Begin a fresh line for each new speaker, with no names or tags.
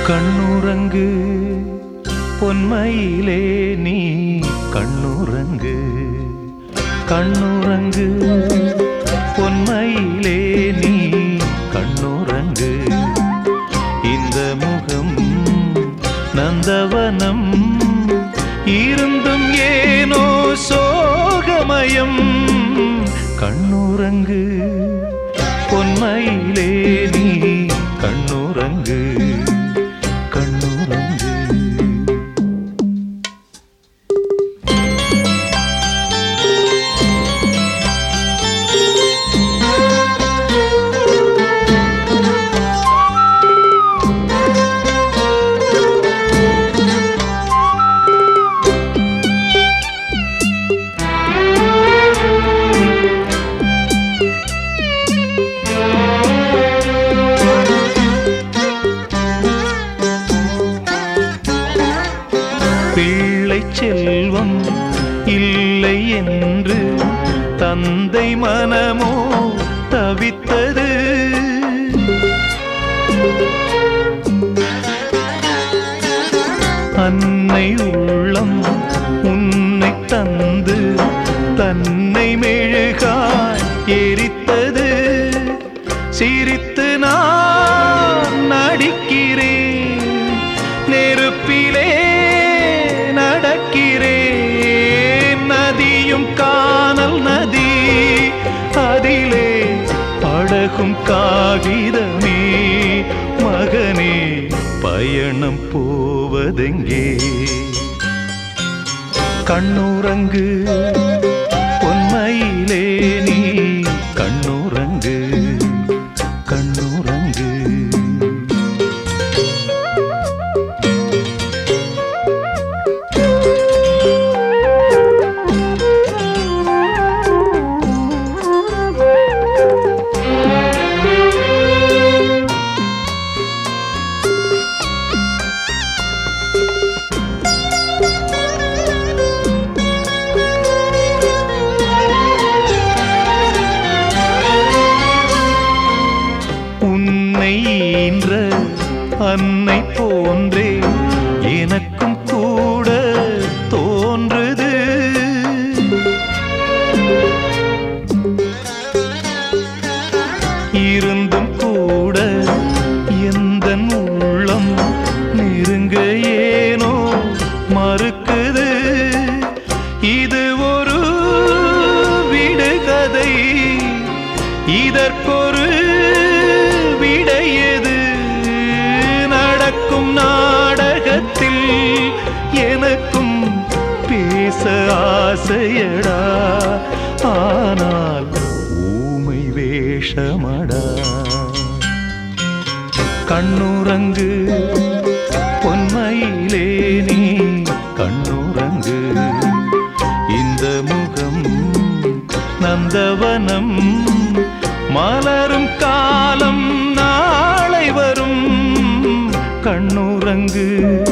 கண்ணுறங்கு பொன்மையிலே நீ கண்ணுறங்கு கண்ணுறங்கு பொன்மையிலே நீ கண்ணுறங்கு இந்த முகம் நந்தவனம் இருந்தும் ஏனோ சோகமயம் கண்ணுறங்கு பொன்மையிலே நீ கண்ணுறங்கு கண்ணுறங்கு பிள்ளை செல்வம் இல்லை என்று தந்தை மனமோ தவித்தது அன்னை உள்ளம் உன்னை தந்து தன்னை மெழுகாய் எரித்தது சிரித்து நான் நடிக்கிறேன் நெருப்பிலே நடக்கிறேன் நதியும் காணல் நதி அதிலே படகும் காகிதமே மகனே பயணம் போவதெங்கே கண்ணுறங்கு பொன்மையிலே நீ கண்ணுறங்கு கண்ணுறங்கு உன்னை ஈன்ற அன்னை போன்றே எனக்கும் கூட தோன்றுது இருந்தும் கூட எந்த உள்ளம் நெருங்க ஏனோ மறுக்குது இது ஒரு விடுகதை இதற்கொரு விடையது நடக்கும் நாடகத்தில் எனக்கும் பேச ஆசையடா ஆனால் ஊமை வேஷமடா கண்ணுறங்கு பொன்மையிலே நீ கண்ணுறங்கு இந்த முகம் நந்தவனம் மலரும் காலம் நாளை வரும் கண்ணுறங்கு